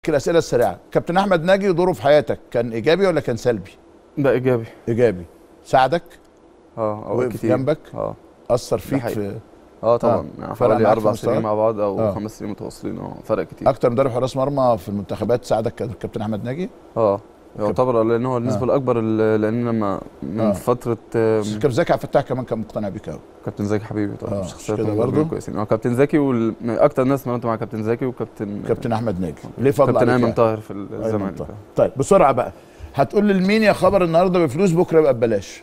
الاسئله السريعه كابتن احمد ناجي دوره في حياتك كان ايجابي ولا كان سلبي ده ايجابي ايجابي ساعدك اه اوقات وقف كتير جنبك اه اثر فيك حقيقي. في اه طبعا آه. يعني فرق حوالي معاك في اربع سنين مستواك؟ مع بعض او آه. خمس سنين متواصلين اه فرق كتير اكتر مدرب حراس مرمى في المنتخبات ساعدك كان كابتن احمد ناجي اه يعتبر لان هو النسبه آه. الاكبر ال- لان لما من آه. فتره آه، كابتن زكي عبد الفتاح كمان كان مقتنع بيك قوي كابتن زكي حبيبي طبعا آه، شخصيات مش كده مدربين برضو؟ كويسين اه كابتن زكي وال... من اكتر ناس مرنت مع كابتن زكي وكابتن كابتن احمد ناجي ليه فضل كابتن عليك ايمن يعني؟ طاهر في أيمن الزمالك طاهر. طيب بسرعه بقى هتقول لي لمين يا خبر النهارده بفلوس بكره يبقى ببلاش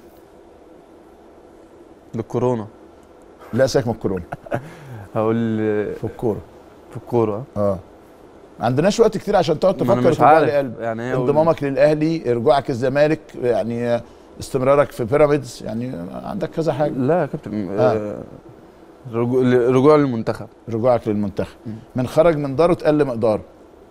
للكورونا لا ساك من الكورونا هقول آه، في الكوره في الكوره اه ما عندناش وقت كتير عشان تقعد ما تفكر انا مش وتوجع لي عارف قلب يعني ايه أقول- انضمامك للاهلي رجوعك الزمالك يعني استمرارك في بيراميدز يعني عندك كذا حاجه لا يا كابتن آه. آه. رجوع رجوع للمنتخب رجوعك للمنتخب مم. من خرج من داره تقل مقداره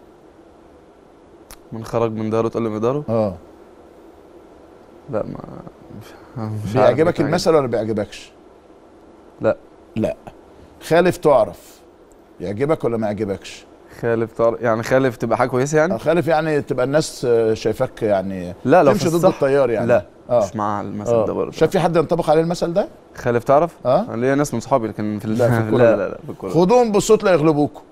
من خرج من داره تقل من داره اه لا ما مش, مش عارف بيعجبك بتاع- المثل ولا بيعجبكش لا. لا خالف تعرف يعجبك ولا ما يعجبكش خالف طار... يعني خالف تبقى حاجه كويسه يعني آه، خالف يعني تبقى الناس آه، شايفاك يعني لا لو تمشي في ضد الصح التيار يعني لا اه مش مع المثل آه. ده برضه شايف في حد ينطبق عليه المثل ده خالف تعرف اه انا ليا ناس من صحابي لكن في ال- لا، في الكورة لا لا. لا لا في الكوره خدوهم بالصوت لا يغلبوكوا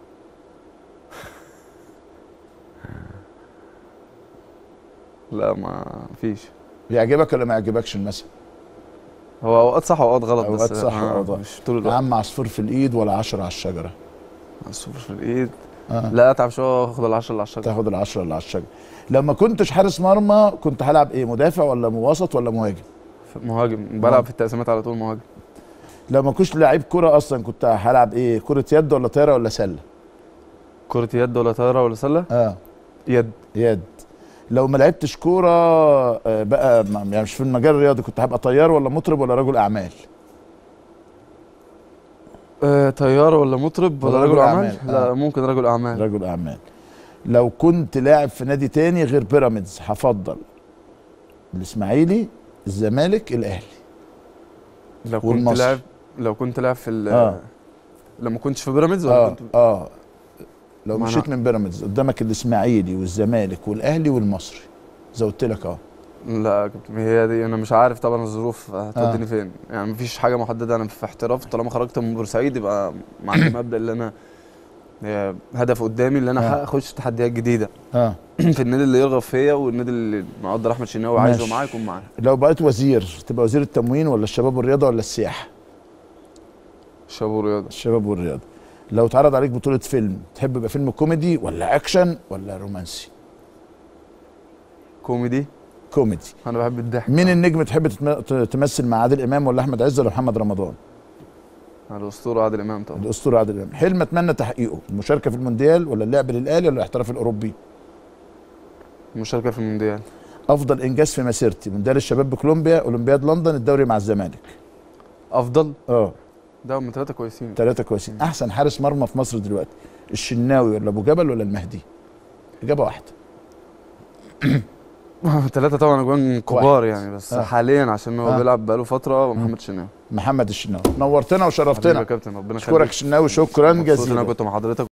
لا ما فيش يعجبك ولا ما يعجبكش المثل هو اوقات صح واوقات غلط أوقات بس صح آه، وأوقات غلط. مش طول يا الوقت عم عصفور في الايد ولا عشرة على الشجره الصفر في الايد آه. لا اتعب شويه واخد العشرة اللي على الشجره تاخد العشرة اللي على الشجره لما كنتش حارس مرمى كنت هلعب ايه مدافع ولا وسط ولا مهاجم مهاجم بلعب في التقسيمات على طول مهاجم لو ما كنتش لعيب كرة اصلا كنت هلعب ايه كرة يد ولا طايرة ولا سلة كرة يد ولا طايرة ولا سلة اه يد يد لو ما لعبتش كورة آه، بقى ما- يعني مش في المجال الرياضي كنت هبقى طيار ولا مطرب ولا رجل اعمال آه طيار ولا مطرب ولا ولا رجل رجل اعمال أعمال، لا آه. ممكن رجل اعمال رجل اعمال لو كنت لاعب في نادي تاني غير بيراميدز هفضل الاسماعيلي الزمالك الاهلي لو كنت والمصري. لاعب لو كنت لاعب في ال- آه. لما كنتش في بيراميدز ولا اه كنت اه لو ما أنا- مشيت من بيراميدز قدامك الاسماعيلي والزمالك والاهلي والمصري زي قلت لك اه لا يا كابتن هي دي انا مش عارف طبعا الظروف هتوديني فين يعني مفيش حاجه محدده انا في احتراف طالما خرجت من بورسعيد يبقى ما عندي مبدا اللي انا هي هدف قدامي اللي انا آه. هخش تحديات جديده اه في النادي اللي يرغب فيا والنادي اللي مقدر احمد شناوي عايزه ماشي. معاه يكون معاه لو بقيت وزير تبقى وزير التموين ولا الشباب والرياضه ولا السياحه شباب ورياضه الشباب والرياضه لو اتعرض عليك بطوله فيلم تحب يبقى فيلم كوميدي ولا اكشن ولا رومانسي كوميدي كوميدي انا بحب الضحك مين النجم تحب تتم- ت- تمثل مع عادل امام ولا احمد عز ولا محمد رمضان على الاسطوره عادل امام طبعا الاسطوره عادل امام حلم اتمنى تحقيقه المشاركه في المونديال ولا اللعب للاهلي ولا الاحتراف الاوروبي المشاركه في المونديال افضل انجاز في مسيرتي مونديال الشباب بكولومبيا اولمبياد لندن الدوري مع الزمالك افضل اه ده من ثلاثه كويسين ثلاثه كويسين احسن حارس مرمى في مصر دلوقتي الشناوي ولا ابو جبل ولا المهدي اجابه واحده ثلاثه طبعا اجوان كبار يعني بس آه. حاليا عشان هو آه. بيلعب بقاله فتره محمد شناوي محمد الشناوي نورتنا حبيبي يا وشرفتنا كابتن ربنا اشكرك شناوي شكرا مبسوط ان انا جزيلا كنت مع حضرتك